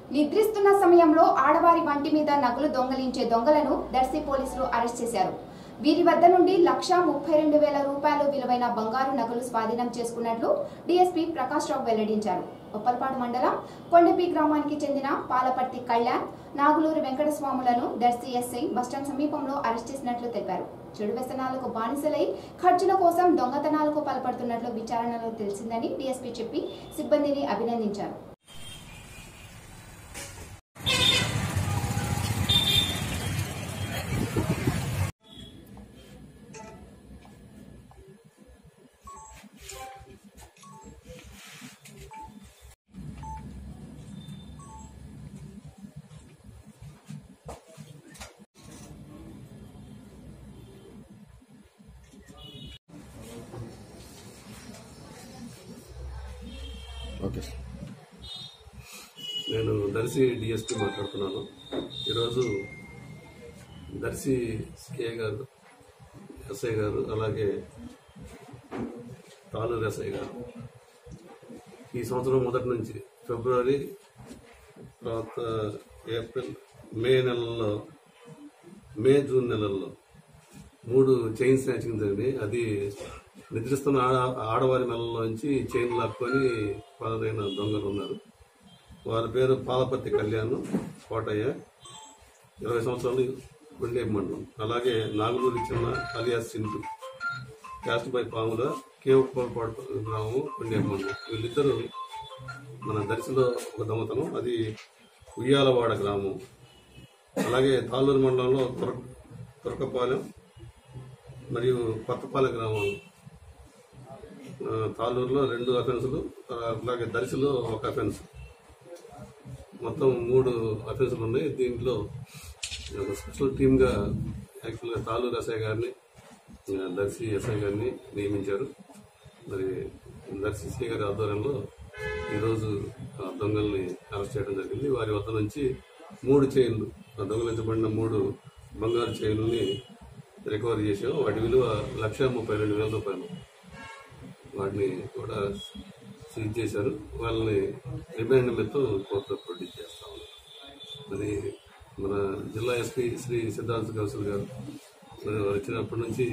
నిద్రిస్తున్న సమయంలో ఆడవారి వంటి మీద నగలు దొంగలించే దొంగలను దర్శి పోలీసులు అరెస్ట్ చేశారు వీరి వద్ద నుండి లక్షా ముప్పై రెండు వేల రూపాయలు విలువైన బంగారు నగలు స్వాధీనం చేసుకున్నట్లు డీఎస్పీ ప్రకాష్ రావు వెల్లడించారు ఉప్పల్పాడు మండలం కొండపి గ్రామానికి చెందిన పాలపర్తి కళ్యాణ్ నాగులూరు వెంకటస్వాములను దర్శి ఎస్ఐ బస్టాండ్ సమీపంలో అరెస్ట్ చేసినట్లు తెలిపారు చెడు వ్యసనాలకు బానిసలై ఖర్చుల కోసం దొంగతనాలకు పాల్పడుతున్నట్లు విచారణలో తెలిసిందని డీఎస్పీ చెప్పి సిబ్బందిని అభినందించారు ఓకే సార్ నేను దర్శి డిఎస్పీ మాట్లాడుతున్నాను ఈరోజు దర్శి సిఏ గారు ఎస్ఐ గారు అలాగే తాలూరు ఎస్ఐ గారు ఈ సంవత్సరం మొదటి నుంచి ఫిబ్రవరి తర్వాత ఏప్రిల్ మే నెలల్లో మే జూన్ నెలల్లో మూడు చైన్ స్నాచింగ్ జరిగినాయి అది నిద్రిస్తున్న ఆడ ఆడవారి మెడలోంచి చైన్ లాక్కొని పాదైన దొంగలు ఉన్నారు వారి పేరు పాలపర్తి కళ్యాణ్ కోటయ్య ఇరవై సంవత్సరాలు గుండె మండలం అలాగే నాగులూరి చిన్న అలియాస్ సింటు క్యాస్ట్ బై పాముల కేవపాడు గ్రామం గుండె మండలం వీళ్ళిద్దరూ మన దర్శిలో ఒక దొంగతనం అది ఉయ్యాలవాడ గ్రామం అలాగే తాళ్ళూరు మండలంలో తురక తురకపాలెం మరియు కొత్తపాలెం గ్రామం ఆ, తాళ్ళూరులో రెండు అఫెన్సులు అలాగే దర్శిలో ఒక అఫెన్స్ మొత్తం మూడు అఫెన్సులు ఉన్నాయి దీంట్లో ఒక స్పెషల్ టీమ్గా యాక్చువల్గా తాళ్ళూరు ఎస్ఐ గారిని ఆ, దర్శి ఎస్ఐ గారిని నియమించారు మరి దర్శి సిఐ గారి ఆధ్వర్యంలో ఈరోజు ఆ దొంగల్ని అరెస్ట్ చేయడం జరిగింది వారి వద్ద నుంచి మూడు చైన్లు ఆ దొంగలించబడిన మూడు బంగారు చైన్లని రికవరీ చేసాం వాటి విలువ లక్ష ముప్పై రెండు వేల రూపాయలు వాటిని కూడా సీజ్ చేశారు వాళ్ళని రిమాండ్ నిమిత్తం కోర్టులో ప్రొడ్యూస్ చేస్తా ఉన్నారు మరి మన జిల్లా ఎస్పీ శ్రీ సిద్ధార్థ కౌశల్ గారు మరి వారు వచ్చినప్పటి నుంచి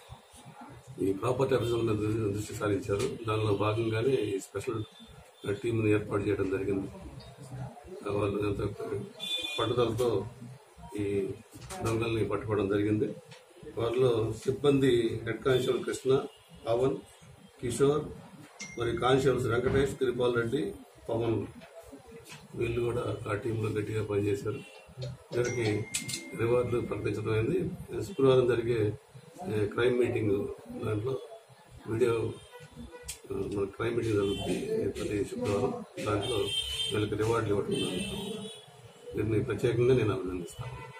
ఈ ప్రాపర్టీ ఆఫీసర్ మీద దృష్టి- దృష్టి సారించారు దానిలో భాగంగానే ఈ స్పెషల్ టీంని ఏర్పాటు చేయడం జరిగింది వాళ్ళు ఎంతో పట్టుదలతో ఈ దొంగల్ని పట్టుకోవడం జరిగింది వారిలో సిబ్బంది హెడ్ కానిస్టేబుల్ కృష్ణ పవన్ కిషోర్ మరి కానిస్టేబుల్స్ వెంకటేష్ తిరుపాల్ రెడ్డి పవన్ వీళ్ళు కూడా ఆ టీంలో గట్టిగా పనిచేశారు వీరికి రివార్డులు ప్రకటించడం అయింది శుక్రవారం జరిగే ఏ, క్రైమ్ మీటింగ్ దాంట్లో వీడియో ఆ, మన క్రైమ్ మీటింగ్ జరుగుతుంది ప్రతి శుక్రవారం దాంట్లో వీళ్ళకి రివార్డులు ఇవ్వడం జరుగుతుంది వీరిని ప్రత్యేకంగా నేను అభినందిస్తాను